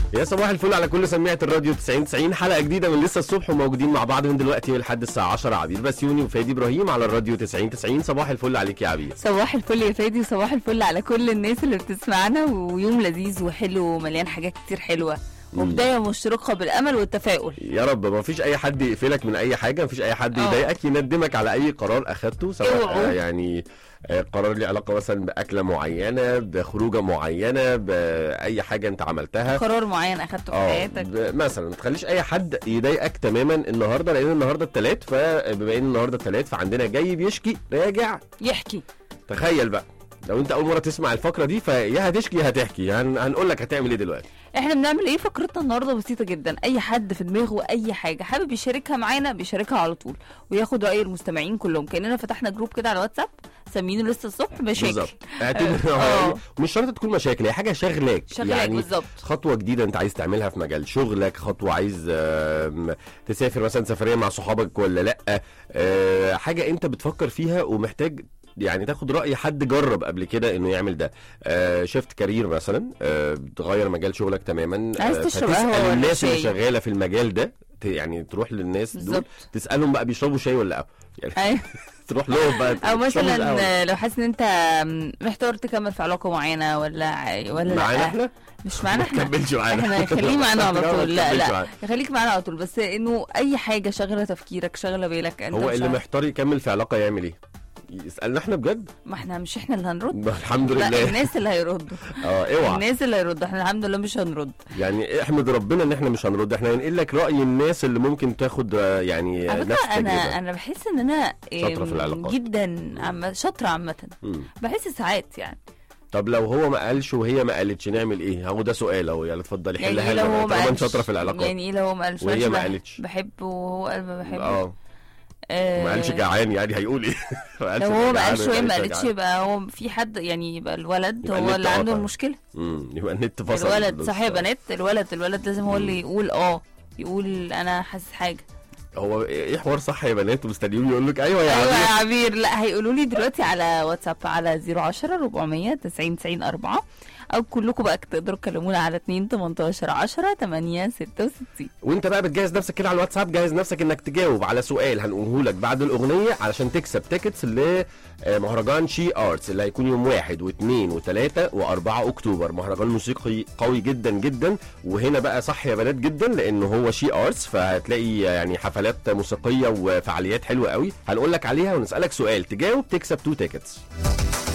يا صباح الفل على كل سميعة الراديو 90 90 حلقة جديدة من لسه الصبح وموجودين مع بعض من دلوقتي لحد الساعة 10 عبير بسيوني وفادي إبراهيم على الراديو 90 90 صباح الفل عليك يا عبير صباح الفل يا فادي وصباح الفل على كل الناس اللي بتسمعنا ويوم لذيذ وحلو ومليان حاجات كتير حلوه وبدايه مشرقه بالامل والتفاؤل يا رب ما فيش أي حد يقفلك من أي حاجة ما فيش أي حد آه. يضايقك يندمك على أي قرار أخدته سواء اوعوا. آه، يعني آه، قرار ليه علاقة مثلا بأكلة معينة بخروجة معينة بأي حاجة أنت عملتها قرار معين اخدته في اه حياتك ب- مثلا ما تخليش اي حد يضايقك تماما النهارده لان النهارده التلات فبما ان النهارده التلات فعندنا جاي بيشكي راجع يحكي تخيل بقى لو انت اول مره تسمع الفقره دي فيا هتشكي يا هتحكي هن... هنقول لك هتعمل ايه دلوقتي احنا بنعمل ايه فقرتنا النهارده بسيطه جدا اي حد في دماغه اي حاجه حابب يشاركها معانا بيشاركها على طول وياخد راي المستمعين كلهم كاننا فتحنا جروب كده على واتساب سمينه لسه الصبح مشاكل بالظبط اعتبر آه. مش شرط تكون مشاكل هي حاجه شغلاك شغلك يعني بالظبط خطوه جديده انت عايز تعملها في مجال شغلك خطوه عايز آم، تسافر مثلا سفريه مع صحابك ولا لا آه، حاجه انت بتفكر فيها ومحتاج يعني تاخد راي حد جرب قبل كده انه يعمل ده آه شفت كارير مثلا آه تغير مجال شغلك تماما عايز آه، تشرب فتسأل قهوة ولا الناس اللي شاي. شغاله في المجال ده ت- يعني تروح للناس دول بالظبط تسالهم بقى بيشربوا شاي ولا قهوه يعني أيوة. تروح لهم بقى او تشربوا القهوة. مثلا لو حاسس ان انت محتار تكمل في علاقه معينه ولا ولا معانا لا احنا مش معانا ما احنا تكملش معانا احنا خليه معانا على ما طول لا تكملش لا معانا. خليك معانا على طول بس انه اي حاجه شاغله تفكيرك شاغله بالك انت هو مش اللي عارف. محتار يكمل في علاقه يعمل ايه يسالنا احنا بجد ما احنا مش احنا اللي هنرد الحمد لا لله الناس اللي هيردوا اه اوعى الناس اللي هيردوا احنا الحمد لله مش هنرد يعني احمد ربنا ان احنا مش هنرد احنا هنقول لك راي الناس اللي ممكن تاخد آه، يعني على آه، فكره نفس انا التجربه انا بحس ان انا شاطرة في ام، العلاقات. جدا عم شاطره عامه مم. بحس ساعات يعني طب لو هو ما قالش وهي ما قالتش نعمل ايه هو ده سؤال اهو يلا اتفضلي يعني حلها ايه لو لنا هو ما طالما انت قالش شاطره في العلاقات يعني ايه لو هو ما قالش وهي معلش ما بح- قالتش. بحبه وهو قال ما بحبه اه آه، ما قالش جعان يعني هيقول ايه ما قالش لو هو ما جعان قالش وهي ما قالش قالتش جعان. يبقى هو في حد يعني يبقى الولد يبقى هو النت اللي عنده قطع. المشكله مم، يبقى النت فصل الولد بس- صح يا بنات الولد الولد لازم هو مم. اللي يقول اه يقول انا حاسس حاجه هو ايه حوار صح يا بنات ومستنيين يقول لك ايوه يا ايوه يا عبير عبير لا هيقولوا لي دلوقتي على واتساب على 010 400 90 90 4 او كلكم بقى تقدروا تكلمونا على 2 18 10 8 66 وانت بقى بتجهز نفسك كده على الواتساب جهز نفسك انك تجاوب على سؤال هنقوله لك بعد الاغنيه علشان تكسب تيكتس لمهرجان شي ارتس اللي هيكون يوم واحد واثنين وثلاثة وأربعة أكتوبر مهرجان موسيقي قوي جدا جدا وهنا بقى صح يا بنات جدا لأنه هو شي ارتس فهتلاقي يعني حفلات موسيقية وفعاليات حلوة قوي هنقول لك عليها ونسألك سؤال تجاوب تكسب تو تيكتس